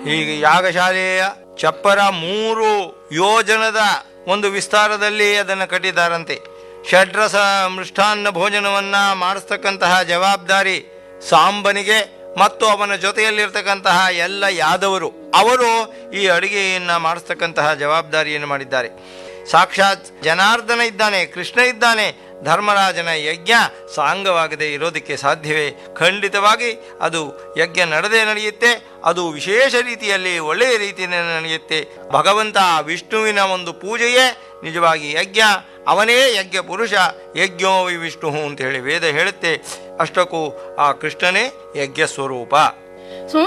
ಹೀಗೆ ಯಾಗಶಾಲೆಯ ಚಪ್ಪರ ಮೂರು ಯೋಜನದ ಒಂದು ವಿಸ್ತಾರದಲ್ಲಿ ಅದನ್ನು ಕಟ್ಟಿದ್ದಾರಂತೆ ಷಡ್ರಸ ಮೃಷ್ಟಾನ್ನ ಭೋಜನವನ್ನ ಮಾಡಿಸ್ತಕ್ಕಂತಹ ಜವಾಬ್ದಾರಿ ಸಾಂಬನಿಗೆ ಮತ್ತು ಅವನ ಜೊತೆಯಲ್ಲಿರ್ತಕ್ಕಂತಹ ಎಲ್ಲ ಯಾದವರು ಅವರು ಈ ಅಡುಗೆಯನ್ನ ಮಾಡಿಸ್ತಕ್ಕಂತಹ ಜವಾಬ್ದಾರಿಯನ್ನು ಮಾಡಿದ್ದಾರೆ ಸಾಕ್ಷಾತ್ ಜನಾರ್ದನ ಇದ್ದಾನೆ ಕೃಷ್ಣ ಇದ್ದಾನೆ ಧರ್ಮರಾಜನ ಯಜ್ಞ ಸಾಂಗವಾಗದೆ ಇರೋದಕ್ಕೆ ಸಾಧ್ಯವೇ ಖಂಡಿತವಾಗಿ ಅದು ಯಜ್ಞ ನಡೆದೇ ನಡೆಯುತ್ತೆ ಅದು ವಿಶೇಷ ರೀತಿಯಲ್ಲಿ ಒಳ್ಳೆಯ ರೀತಿಯಲ್ಲಿ ನಡೆಯುತ್ತೆ ಭಗವಂತ ವಿಷ್ಣುವಿನ ಒಂದು ಪೂಜೆಯೇ ನಿಜವಾಗಿ ಯಜ್ಞ ಅವನೇ ಯಜ್ಞ ಪುರುಷ ಯಜ್ಞೋ ವಿ ವಿಷ್ಣು ಅಂತ ಹೇಳಿ ವೇದ ಹೇಳುತ್ತೆ ಅಷ್ಟಕ್ಕೂ ಆ ಕೃಷ್ಣನೇ ಯಜ್ಞ ಸ್ವರೂಪ